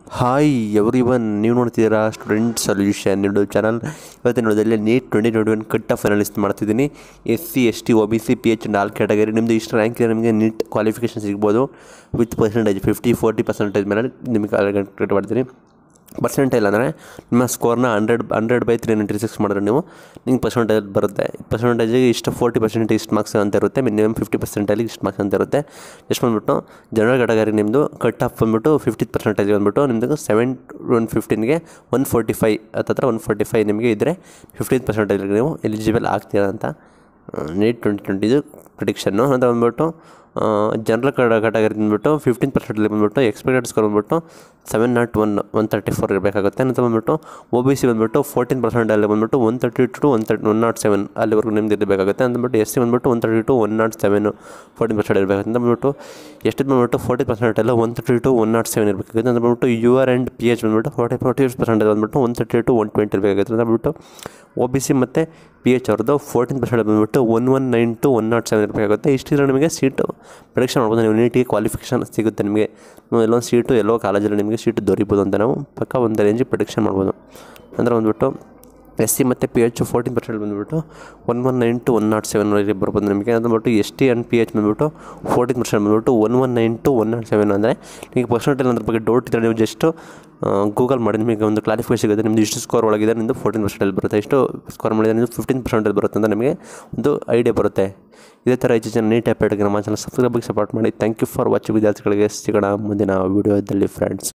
hi every one ನೀವು ನೋಡ್ತಿದ್ದೀರಾ student solution YouTube channel ಇವತ್ತಿನ ನೋಡೋದಲ್ಲಿ NEET twenty twenty one cut off analyst ಮಾಡ್ತಿದ್ದೀನಿ S C S T O B C P H and all category ನಿಮ್ಮದು ಇಷ್ಟು rank ಇದೆ ನಿಮಗೆ ನೀಟ್ ಕ್ವಾಲಿಫಿಕೇಷನ್ ಸಿಗ್ಬೋದು with percentage fifty forty percentage ಮೇಲೆ ನಿಮಗೆ ಕ್ಯಾಲ್ಕುಲೇಟ್ ಮಾಡ್ತೀನಿ ಪರ್ಸೆಂಟೇಜ್ ಅಂದರೆ ನಿಮ್ಮ ಸ್ಕೋರ್ನ hundred hundred by three ninety six ಮಾಡಿದ್ರೆ ನೀವು ನಿಮ್ಗೆ ಪರ್ಸೆಂಟೇಜ್ ಬರುತ್ತೆ ಪರ್ಸೆಂಟೇಜಿಗೆ ಇಷ್ಟು ಫೋರ್ಟಿ ಪರ್ಸೆಂಟ್ ಇಷ್ಟು ಮಾರ್ಕ್ಸ್ ಅಂತ ಇರುತ್ತೆ ಮಿನಿಮಮ್ ಫಿಫ್ಟಿ ಪರ್ಸೆಂಟಲ್ಲಿ ಇಷ್ಟು ಮಾರ್ಕ್ಸ್ ಅಂತ ಇರುತ್ತೆ ಎಷ್ಟು ಬಂದ್ಬಿಟ್ಟು ಜನರಲ್ ಕ್ಯಾಟಗರಿ ನಿಮ್ಮದು ಕಟ್ ಆಫ್ ಬಂದ್ಬಿಟ್ಟು ಫಿಫ್ಟಿ ಪರ್ಸೆಂಟೇಜ್ ಬಂದ್ಬಿಟ್ಟು ನಿಮ್ಮದು ಸೆವೆನ್ ಒನ್ ಫಿಫ್ಟೀನ್ಗೆ ಒನ್ ಫೋರ್ಟಿ ಫೈ ಹತ್ತತ್ರ ಒನ್ ಫೋರ್ಟಿ ಫೈ ನಿಮಗೆ ಇದ್ದರೆ ಫಿಫ್ಟೀನ್ ಪರ್ಸೆಂಟೇಜ್ಗೆ ನೀವು ಎಲಿಜಿಬಲ್ ಆಗ್ತೀರಾ ಅಂತ ನೀಟ್ ಟ್ವೆಂಟಿ ಟ್ವೆಂಟಿದು ಪ್ರಿಡಿಕ್ಷನ್ನು ಅಂತ ಬಂದ್ಬಿಟ್ಟು ಜನರಲ್ ಕಡ ಕ್ಯಾಟಗರಿ ಬಂದ್ಬಿಟ್ಟು ಫಿಫ್ಟೀನ್ ಪರ್ಸೆಂಟಲ್ಲಿ ಬಂದ್ಬಿಟ್ಟು ಎಕ್ಸ್ಪೆಕ್ಟೆಡ್ ಸ್ಕೋರ್ ಬಂದ್ಬಿಟ್ಟು seven naught one one thirty four ಇರಬೇಕಾಗುತ್ತೆ ಅಂತ ಬಂದ್ಬಿಟ್ಟು ಒ ಬಿ ಸಿ ಬಂದ್ಬಿಟ್ಟು ಫೋರ್ಟೀನ್ ಪರ್ಸೆಂಟಲ್ಲಿ ಬಂದ್ಬಿಟ್ಟು one thirty two one thirty one naught seven ಅಲ್ಲಿವರೆಗೂ ನಿಮ್ದು ಇರಬೇಕಾಗುತ್ತೆ ಅಂತ ಬಂದ್ಬಿಟ್ಟು ಎಸ್ ಸಿ ಬಂದ್ಬಿಟ್ಟು one thirty two one naught seven fourteen percent ಇರಬೇಕಾಗುತ್ತೆ ಅಂತ ಬಂದ್ಬಿಟ್ಟು ಎಷ್ಟು ಬಂದ್ಬಿಟ್ಟು ಫೋರ್ಟಿ ಪರ್ಸೆಂಟಲ್ಲ one thirty two one naught seven ಇರಬೇಕಾಗುತ್ತೆ ಅಂತ ಬಂದ್ಬಿಟ್ಟು U R and P H ಬಂದ್ಬಿಟ್ಟು ಫೋರ್ಟಿ ಫೋರ್ಟಿ ಪರ್ಸೆಂಟೇಜ್ ಬಂದ್ಬಿಟ್ಟು one thirty two one twenty ಇರಬೇಕಾಗುತ್ತೆ ಅಂತ ಬಂದ್ಬಿಟ್ಟು ಒ ಬಿ ಸಿ ಮತ್ತು ಪಿ ಎಚ್ ಅವ್ರದ್ದು ಫೋರ್ಟೀನ್ ಪರ್ಸೆಂಟ್ ಬಂದುಬಿಟ್ಟು one one nine two one naught seven ಇರಬೇಕಾಗುತ್ತೆ ಇಷ್ಟಿದ್ರೆ ನಿಮಗೆ ಸೀಟು ಪ್ರೊಡಕ್ಷನ್ ಮಾಡ್ಬೋದು ನೀವು ನೀಟಿಗೆ ಕ್ವಾಲಿಫಿಕೇಷನ್ ಸಿಗುತ್ತೆ ನಿಮಗೆ ನೀವು ಎಲ್ಲೊಂದು ಸೀಟು ಎಲ್ಲೋ ಕಾಲೇಜಲ್ಲಿ ನಿಮಗೆ ಸೀಟು ದೊರೀಬೋದು ಅಂತ ನಾವು ಪಕ್ಕ ಒಂದು ರೇಂಜಿಗೆ ಪ್ರೊಡಿಕ್ಷನ್ ಮಾಡ್ಬೋದು ಅಂದರೆ ಬಂದುಬಿಟ್ಟು ಎಸ್ ಸಿ ಮತ್ತು ಪಿ ಎಚ್ ಫೋರ್ಟೀನ್ ಪರ್ಸೆಂಟ್ ಬಂದುಬಿಟ್ಟು one one nine two one naught seven ವರೆಗೆ ಬರ್ಬೋದು ನಿಮಗೆ ಅದು ಬಂದ್ಬಿಟ್ಟು S T and P H ಬಂದುಬಿಟ್ಟು ಫೋರ್ಟೀನ್ ಪರ್ಸೆಂಟ್ ಬಂದುಬಿಟ್ಟು one one nine two one naught seven ಅಂದರೆ ನಿಮಗೆ ಪರ್ಸೆಂಟೇಜ್ ಅದ್ರ ಬಗ್ಗೆ ಡೌಟ್ ಇದ್ದರೆ ನೀವು ಜಸ್ಟು ಗೂಗಲ್ ಮಾಡಿ ನಿಮಗೆ ಒಂದು ಕ್ಲಾರಿಫಿಕೇಶನ್ ಸಿಗುತ್ತೆ ನಿಮ್ಮದು ಇಷ್ಟು ಸ್ಕೋರ್ ಒಳಗಿದೆ ನಿಮ್ಮದು ಫೋರ್ಟೀನ್ ಪರ್ಸೆಂಟಲ್ಲಿ ಬರುತ್ತೆ ಎಷ್ಟು ಸ್ಕೋರ್ ಮಾಡಿದರೆ ನಿಮ್ಮದು ಫಿಫ್ಟೀನ್ ಪರ್ಸೆಂಟಲ್ಲಿ ಬರುತ್ತೆ ಅಂತ ನಿಮಗೆ ಒಂದು ಐಡಿಯಾ ಬರುತ್ತೆ ಇದೇ ಥರ ಹೆಚ್ಚು ಜನ ನೀಟ್ ಆ್ಯಪ್ ನಮ್ಮ ಚಾನಲ್ ಸಬ್ಸ್ಕ್ರೈಬ್ ಸಪೋರ್ಟ್ ಮಾಡಿ ಥ್ಯಾಂಕ್ ಯು ಫಾರ್ ವಾಚಿಂಗ್ ವಿದ್ಯಾರ್ಥಿಗಳಿಗೆ ಸಿಗೋಣ ಮುಂದಿನ ವೀಡಿಯೋದಲ್ಲಿ ಫ್ರೆಂಡ್ಸ್